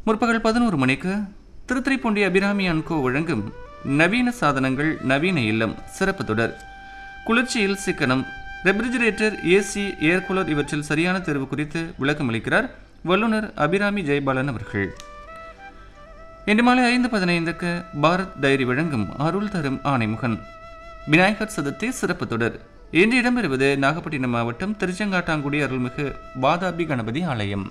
முற்பகல் பதினோரு மணிக்கு திருத்துறைப்பூண்டி அபிராமி அன்கோ வழங்கும் நவீன சாதனங்கள் நவீன இல்லம் சிறப்பு தொடர் குளிர்ச்சியில் சிக்கனம் ரெஃப்ரிஜிரேட்டர் ஏசி ஏர் கூலர் இவற்றில் சரியான தேர்வு குறித்து விளக்கம் அளிக்கிறார் வல்லுநர் அபிராமி ஜெயபாலன் அவர்கள் இன்று மாலை ஐந்து பதினைந்துக்கு பாரத் டைரி வழங்கும் அருள் தரும் ஆணைமுகன் விநாயகர் சதுர்த்தி சிறப்பு தொடர் இன்று இடம்பெறுவது நாகப்பட்டினம் மாவட்டம் திருச்செங்காட்டாங்குடி அருள்மிகு பாதாபி கணபதி ஆலயம்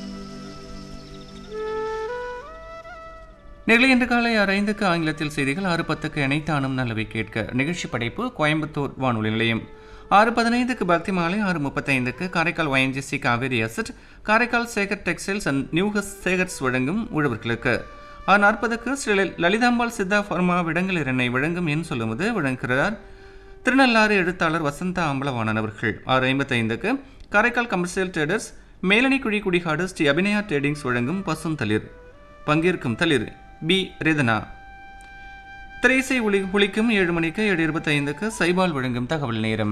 நிகழ்ச்சி இன்று காலை ஆறு ஐந்துக்கு ஆங்கிலத்தில் செய்திகள் ஆறு பத்துக்கு இணைத்தானும் நல்லவை கேட்க நிகழ்ச்சி படைப்பு கோயம்புத்தூர் வானொலி நிலையம் ஆறு பதினைந்துக்கு பக்தி மாலை ஆறு முப்பத்தைந்துக்கு Karaikal ONGC Cauvery asset Karaikal Sekar textiles and நியூஹஸ் சேகர்ஸ் வழங்கும் உழவர்களுக்கு ஆறு நாற்பதுக்கு ஸ்ரீ லல்- லலிதாம்பாள் சித்தா ஃபர்மா விடங்கல் எண்ணெய் வழங்கும் என் சொல்லுவது வழங்குகிறார் திருநள்ளாறு எழுத்தாளர் வசந்தா அம்பலவாணன் அவர்கள் ஆறு ஐம்பத்தைந்துக்கு காரைக்கால் கமர்ஷியல் ட்ரேடர்ஸ் மேலணி குழி குடிகாடு ஸ்ரீ அபிநயா ட்ரேடிங்ஸ் வழங்கும் பசும் தளிர் பங்கேற்கும் தளிர் பி ரேதனா திரைசை ஒளி ஒலிக்கும் ஏழு மணிக்கு ஏழு இருபத்தைந்துக்கு சைபால் வழங்கும் தகவல் நேரம்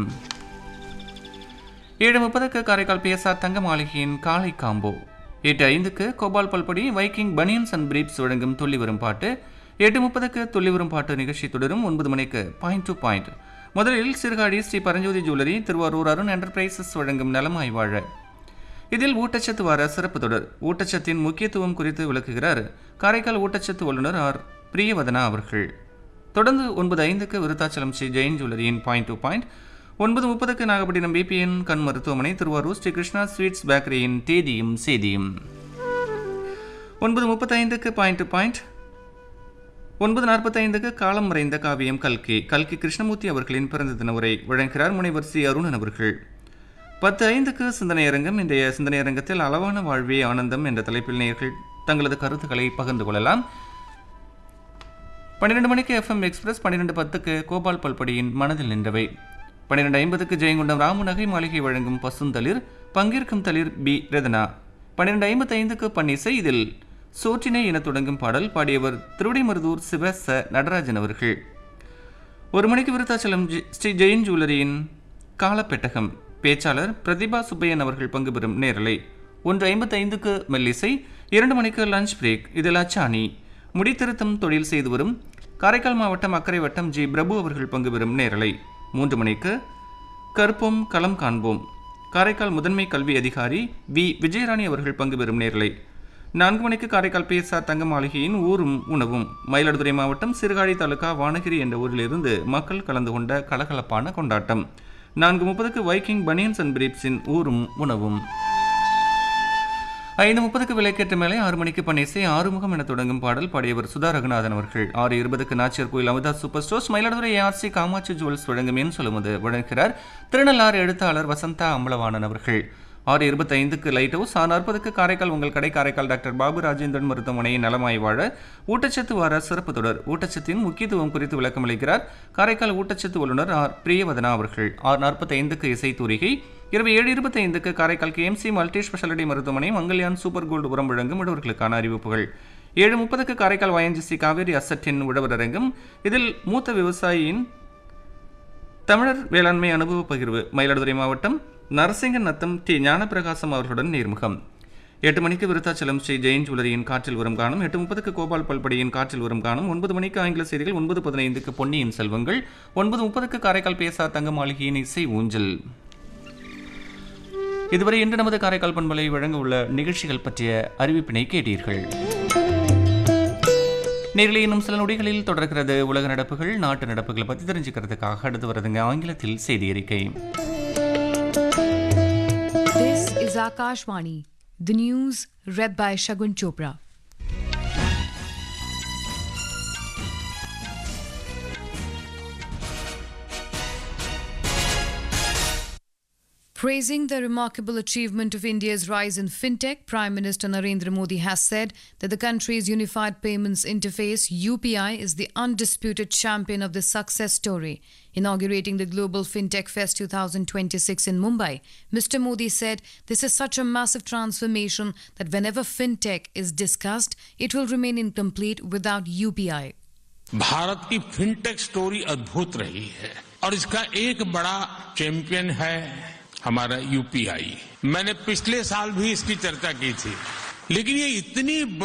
ஏழு முப்பதுக்கு காரைக்கால் பிஎஸ்ஆர் தங்க மாளிகையின் காலை காம்போ எட்டு ஐந்துக்கு கோபால் பல்படி வைக்கிங் பனியன்ஸ் அண்ட் பிரீப்ஸ் வழங்கும் துள்ளி வரும் பாட்டு எட்டு முப்பதுக்கு துள்ளி வரும் பாட்டு நிகழ்ச்சி தொடரும் ஒன்பது மணிக்கு பாயிண்ட் டு பாயிண்ட் முதலில் சிறுகாடி ஸ்ரீ பரஞ்சோதி ஜுவல்லரி திருவாரூர் அருண் என்டர்பிரைசஸ் வழங்கும் நலமாய் வாழ இதில் ஊட்டச்சத்து வார சிறப்பு தொடர் ஊட்டச்சத்தின் முக்கியத்துவம் குறித்து விளக்குகிறார் காரைக்கால் ஊட்டச்சத்து வல்லுநர் ஆர் பிரியவதனா அவர்கள் தொடர்ந்து ஒன்பது ஐந்துக்கு விருத்தாச்சலம் ஸ்ரீ ஜெயின் ஜுவல்லரியின் பாயிண்ட் டு பாயிண்ட் ஒன்பது முப்பதுக்கு நாகப்பட்டினம் பிபிஎன் கண் மருத்துவமனை திருவாரூர் ஸ்ரீ கிருஷ்ணா ஸ்வீட்ஸ் பேக்கரியின் தேதியும் செய்தியும் ஒன்பது முப்பத்தைந்துக்கு பாயிண்ட் டு பாயிண்ட் ஒன்பது நாற்பத்தைந்துக்கு காலம் மறைந்த காவியம் கல்கி கல்கி கிருஷ்ணமூர்த்தி அவர்களின் பிறந்த தின உரை வழங்குகிறார் முனைவர் சி அருணன் அவர்கள் பத்து ஐந்துக்கு சிந்தனை அரங்கம் இன்றைய சிந்தனை அரங்கத்தில் அளவான வாழ்வே ஆனந்தம் என்ற தலைப்பில் நேயர்கள் தங்களது கருத்துக்களை பகிர்ந்து கொள்ளலாம் பன்னிரெண்டு மணிக்கு எஃப்எம் எக்ஸ்பிரஸ் பன்னிரெண்டு பத்துக்கு கோபால் பல்படியின் மனதில் நின்றவை பன்னிரெண்டு ஐம்பதுக்கு ஜெயங்கொண்டம் ராமு நகை மாளிகை வழங்கும் பசுந்தளிர் பங்கேற்கும் தளிர் பி ரதனா பன்னிரெண்டு ஐம்பத்தைந்துக்கு பன்னிசை இதில் சோற்றினை என தொடங்கும் பாடல் பாடியவர் திருவிடைமருதூர் சிவ ச நடராஜன் அவர்கள் ஒரு மணிக்கு விருத்தாச்சலம் ஜி- ஸ்ரீ ஜெயின் ஜுவல்லரியின் காலப்பெட்டகம் பேச்சாளர் பிரதிபா சுப்பையன் அவர்கள் பங்கு பெறும் நேரலை ஒன்று ஐம்பத்தைந்துக்கு மெல்லிசை இரண்டு மணிக்கு லஞ்ச் பிரேக் இதில் அச்சாணி முடித்திருத்தம் தொழில் செய்து வரும் காரைக்கால் மாவட்டம் அக்கரை வட்டம் ஜி பிரபு அவர்கள் பங்கு பெறும் நேரலை மூன்று மணிக்கு கற்போம் களம் காண்போம் காரைக்கால் முதன்மை கல்வி அதிகாரி வி விஜயராணி அவர்கள் பங்கு பெறும் நேரலை நான்கு மணிக்கு காரைக்கால் பிஎஸ்ஆர் தங்க மாளிகையின் ஊரும் உணவும் மயிலாடுதுறை மாவட்டம் சிறுகாழி தாலுகா வானகிரி என்ற ஊரிலிருந்து மக்கள் கலந்து கொண்ட கலகலப்பான கொண்டாட்டம் நான்கு முப்பதுக்கு வைக்கிங் பனியன்ஸ் அண்ட் பிரீப்ஸின் ஊரும் உணவும் ஐந்து முப்பதுக்கு விலைக்கேற்ற மேலே ஆறு மணிக்கு பணிசை ஆறுமுகம் என தொடங்கும் பாடல் பாடியவர் சுதா ரகுநாதன் அவர்கள் ஆறு இருபதுக்கு Nachiyar Koil Amudha super stores Mayiladuthurai ARC Kamatchi jewels வழங்கும் என் சொல்லுவது வழங்குகிறார் திருநள்ளாறு எழுத்தாளர் வசந்தா அம்பலவாணன் அவர்கள் ஆறு இருபத்தைந்துக்கு லைட் ஹவுஸ் ஆறு நாற்பதுக்கு காரைக்கால் உங்கள் கடை காரைக்கால் டாக்டர் பாபு ராஜேந்திரன் மருத்துவமனையின் நலமாய் வாழ ஊட்டச்சத்து வார சிறப்பு தொடர் ஊட்டச்சத்தின் முக்கியத்துவம் குறித்து விளக்கமளிக்கிறார் காரைக்கால் ஊட்டச்சத்து வல்லுநர் ஆர் பிரியவதனா அவர்கள் ஆறு நாற்பத்தைந்துக்கு இசை தூரிகை இரவு ஏழு இருபத்தைந்துக்கு காரைக்கால் கேஎம்சி மல்டி ஸ்பெஷாலிட்டி மருத்துவமனை மங்கல்யான் சூப்பர் கோல்டு உரம் வழங்கும் உழவர்களுக்கான அறிவிப்புகள் ஏழு முப்பதுக்கு காரைக்கால் ஒயன்ஜிசி காவேரி அசட்டின் உழவர் அரங்கம் இதில் மூத்த விவசாயியின் தமிழர் வேளாண்மை அனுபவ பகிர்வு மயிலாடுதுறை மாவட்டம் நரசிங்க நத்தம் டி ஞானப்பிரகாசம் அவர்களுடன் நேர்முகம் எட்டு மணிக்கு விருத்தாச்சலம் ஸ்ரீ ஜெயின் ஜுவல்லரியின் காற்றில் வரும் காணும் எட்டு முப்பதுக்கு கோபால் பல்படியின் காற்றில் வரும் காணும் ஒன்பது மணிக்கு ஆங்கில செய்திகள் ஒன்பது பதினைந்துக்கு பொன்னியின் செல்வங்கள் ஒன்பது முப்பதுக்கு காரைக்கால் பேசா தங்க மாளிகையின் இசை ஊஞ்சல் இதுவரை இன்று நமது காரைக்கால் பண்பலை வழங்க உள்ள நிகழ்ச்சிகள் பற்றிய அறிவிப்பினை கேட்டீர்கள் நேரில் இன்னும் சில நொடிகளில் தொடர்கிறது உலக நடப்புகள் நாட்டு நடப்புகளை பற்றி தெரிஞ்சுக்கிறதுக்காக அடுத்து வருதுங்க ஆங்கிலத்தில் செய்தி அறிக்கை This is Akashvani. The news read by Shagun Chopra. Praising the remarkable achievement of India's rise in fintech, Prime Minister Narendra Modi has said that the country's unified payments interface UPI is the undisputed champion of this success story. Inaugurating the Global FinTech Fest 2026 in Mumbai, Mr. Modi said this is such a massive transformation that whenever fintech is discussed, it will remain incomplete without UPI. Bharat की fintech story अद्भुत रही है और इसका एक बड़ा champion है हमारा यूपीआई मैंने पिछले साल भी इसकी चर्चा की थी लेकिन ये इतनी